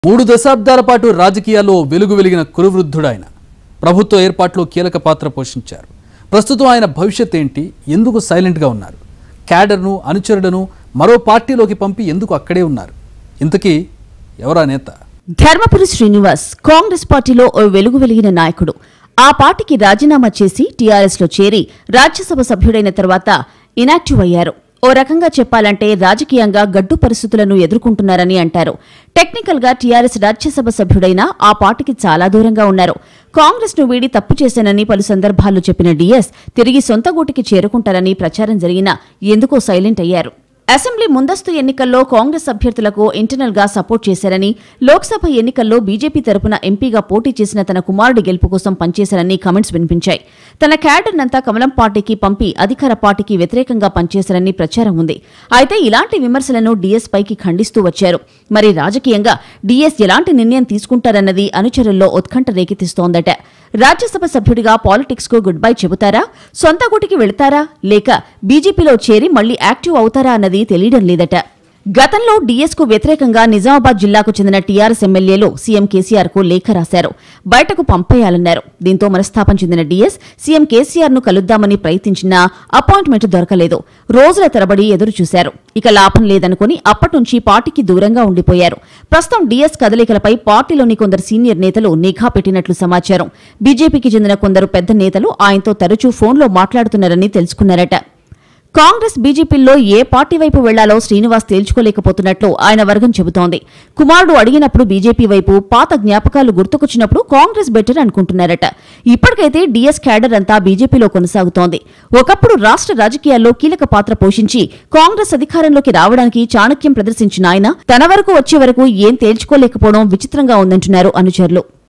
మూడు దశాబ్దాల పాటు రాజకీయాల్లో వెలుగు వెలిగిన కురువృద్ధుడాయన ప్రభుత్వ ఏర్పాట్లో కీలక పాత్ర పోషించారు ప్రస్తుతం ఆయన భవిష్యత్ ఏంటి ఎందుకు సైలెంట్గా ఉన్నారు క్యాడర్ను అనుచరులను మరో పార్టీలోకి పంపి ఎందుకు అక్కడే ఉన్నారు ఇంతకీ ఎవరా నేత ధర్మపురి శ్రీనివాస్ కాంగ్రెస్ పార్టీలో ఓ వెలుగు వెలిగిన నాయకుడు ఆ పార్టీకి రాజీనామా చేసి టీఆర్ఎస్ లో చేరి రాజ్యసభ సభ్యుడైన తర్వాత ఇనాక్టివ్ అయ్యారు ఓ రకంగా చెప్పాలంటే రాజకీయంగా గడ్డు పరిస్థితులను ఎదుర్కొంటున్నారని అంటారు టెక్నికల్ గా టీఆర్ఎస్ రాజ్యసభ సభ్యుడైనా ఆ పార్టీకి చాలా దూరంగా ఉన్నారు కాంగ్రెస్ ను వీడి తప్పు చేశానని పలు సందర్భాల్లో చెప్పిన డీఎస్ తిరిగి సొంత గూటికి చేరుకుంటారని ప్రచారం జరిగినా ఎందుకో సైలెంట్ అయ్యారు అసెంబ్లీ ముందస్తు ఎన్నికల్లో కాంగ్రెస్ అభ్యర్థులకు ఇంటర్నల్ గా సపోర్ట్ చేశారని లోక్సభ ఎన్నికల్లో బీజేపీ తరపున ఎంపీగా పోటీ చేసిన తన కుమారుడి గెలుపు కోసం పనిచేశారని కమెంట్స్ వినిపించాయి తన క్యాడర్నంతా కమలం పార్టీకి పంపి అధికార పార్టీకి వ్యతిరేకంగా పనిచేశారని ప్రచారం ఉంది అయితే ఇలాంటి విమర్శలను డీఎస్ పైకి ఖండిస్తూ వచ్చారు మరి రాజకీయంగా డీఎస్ ఎలాంటి నిర్ణయం తీసుకుంటారన్నది అనుచరుల్లో ఉత్కంఠ రేకెత్తిస్తోందట రాజ్యసభ సభ్యుడిగా పాలిటిక్స్ కు గుడ్ బై చెబుతారా సొంత గుటికి వెళతారా లేక బీజేపీలో చేరి మళ్లీ యాక్టివ్ అవుతారా అన్నది తెలియడం లేదట గతంలో డీఎస్ కు వ్యతిరేకంగా నిజామాబాద్ జిల్లాకు చెందిన టీఆర్ఎస్ ఎమ్మెల్యేలు సీఎం కేసీఆర్ కు లేఖ రాశారు బయటకు పంపేయాలన్నారు దీంతో మనస్తాపం చెందిన డీఎస్ సీఎం కేసీఆర్ ను కలుద్దామని ప్రయత్నించినా అపాయింట్మెంట్ దొరకలేదు రోజుల తరబడి ఎదురు చూశారు ఇక లాభం లేదనుకుని అప్పట్నుంచి పార్టీకి దూరంగా ఉండిపోయారు ప్రస్తుతం డీఎస్ కదలికలపై పార్టీలోని కొందరు సీనియర్ నేతలు నిఘా పెట్టినట్లు సమాచారం బీజేపీకి చెందిన కొందరు పెద్ద నేతలు ఆయనతో తరచూ ఫోన్లో మాట్లాడుతున్నారని తెలుసుకున్నారట కాంగ్రెస్ బీజేపీల్లో ఏ పార్టీ వైపు వెళ్లాలో శ్రీనివాస్ తేల్చుకోలేకపోతున్నట్లు ఆయన వర్గం చెబుతోంది కుమారుడు అడిగినప్పుడు బీజేపీ వైపు పాత జ్ఞాపకాలు గుర్తుకొచ్చినప్పుడు కాంగ్రెస్ బెటర్ అనుకుంటున్నారట ఇప్పటికైతే డీఎస్ క్యాడర్ అంతా బీజేపీలో కొనసాగుతోంది ఒకప్పుడు రాష్ట్ర రాజకీయాల్లో కీలక పాత్ర పోషించి కాంగ్రెస్ అధికారంలోకి రావడానికి చాణక్యం ప్రదర్శించిన ఆయన తన వరకు వచ్చే వరకు ఏం తేల్చుకోలేకపోవడం విచిత్రంగా ఉందంటున్నారు అనుచరులు